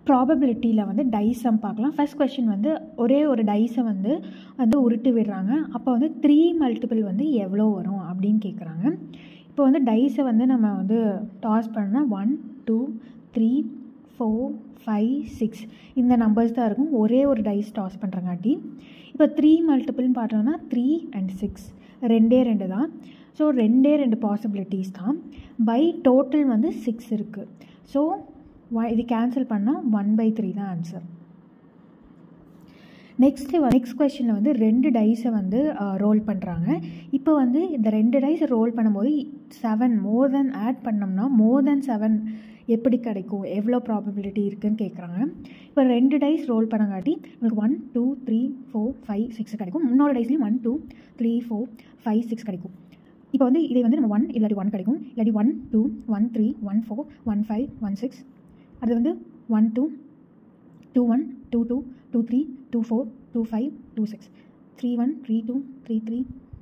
ப்ராபபிலிட்டியில் வந்து டைஸம் பார்க்கலாம் first question வந்து ஒரே ஒரு டைஸை வந்து வந்து உருட்டி விடுறாங்க அப்போ வந்து த்ரீ மல்டிபிள் வந்து எவ்வளோ வரும் அப்படின்னு கேட்குறாங்க இப்போ வந்து டைஸை வந்து நம்ம வந்து டாஸ் பண்ணால் one two three four five six இந்த நம்பர்ஸ் தான் இருக்கும் ஒரே ஒரு டைஸ் டாஸ் பண்ணுறங்காட்டி இப்போ த்ரீ மல்டிபிள்னு பார்த்தோம்னா த்ரீ அண்ட் சிக்ஸ் ரெண்டே ரெண்டு தான் ஸோ ரெண்டே ரெண்டு பாசிபிலிட்டிஸ் தான் பை டோட்டல் வந்து சிக்ஸ் இருக்குது ஸோ இது கேன்சல் பண்ணால் ஒன் பை த்ரீ தான் ஆன்சர் நெக்ஸ்ட்டு நெக்ஸ்ட் கொஷனில் வந்து ரெண்டு டைஸை வந்து ரோல் பண்ணுறாங்க இப்போ வந்து இந்த ரெண்டு டைஸை ரோல் பண்ணும்போது செவன் மோர் தென் ஆட் பண்ணோம்னா மோர் தென் செவன் எப்படி கிடைக்கும் எவ்வளோ ப்ராபபிலிட்டி இருக்குதுன்னு கேட்குறாங்க இப்போ ரெண்டு டைஸ் ரோல் பண்ணங்காட்டி உங்களுக்கு one two three four five six கிடைக்கும் முன்னோட டைஸ்லேயும் one two three four five six கிடைக்கும் இப்போ வந்து இதை வந்து நம்ம ஒன் இல்லாட்டி ஒன் கிடைக்கும் இல்லாட்டி one two one three one four one five one six அது வந்து one two two one two two two three two four two five two six three one three two three three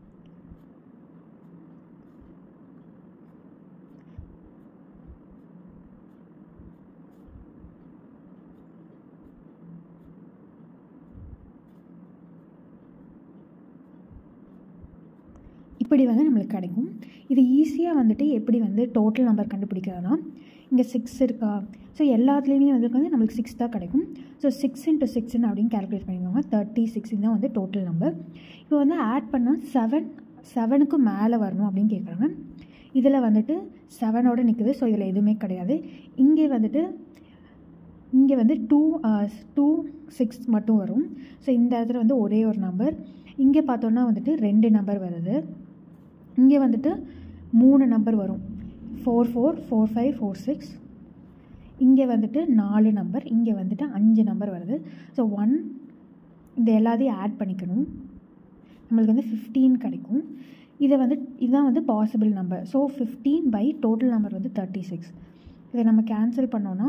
இப்படி வந்து நம்மளுக்கு கிடைக்கும் இது ஈஸியாக வந்துட்டு எப்படி வந்து டோட்டல் நம்பர் கண்டுபிடிக்கிறதுனா இங்கே சிக்ஸ் இருக்கா ஸோ எல்லாத்துலேயுமே வந்து வந்து நம்மளுக்கு சிக்ஸ் தான் கிடைக்கும் ஸோ சிக்ஸ் இன்ட்டு சிக்ஸ்னு அப்படின்னு கேல்குலேட் பண்ணிக்கோங்க தேர்ட்டி சிக்ஸ் தான் வந்து டோட்டல் நம்பர் இப்போ வந்து ஆட் பண்ணால் செவன் செவனுக்கு மேலே வரணும் அப்படின்னு கேட்குறாங்க இதில் வந்துட்டு செவனோடு நிற்குது ஸோ இதில் எதுவுமே கிடையாது இங்கே வந்துட்டு இங்கே வந்து டூ டூ சிக்ஸ் மட்டும் வரும் ஸோ இந்த இடத்துல வந்து ஒரே ஒரு நம்பர் இங்கே பார்த்தோன்னா வந்துட்டு ரெண்டு நம்பர் வருது இங்கே வந்துட்டு மூணு நம்பர் வரும் four four four five four six இங்கே வந்துட்டு நாலு நம்பர் இங்கே வந்துட்டு அஞ்சு நம்பர் வருது ஸோ ஒன் இந்த எல்லாத்தையும் ஆட் பண்ணிக்கணும் நம்மளுக்கு வந்து ஃபிஃப்டீன் கிடைக்கும் இதை வந்து இதுதான் வந்து possible number so fifteen by total number வந்து தேர்ட்டி சிக்ஸ் இதை நம்ம கேன்சல் பண்ணோன்னா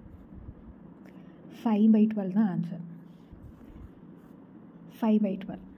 ஃபைவ் பை டுவெல் தான் ஆன்சர் ஃபைவ் பை டுவெல்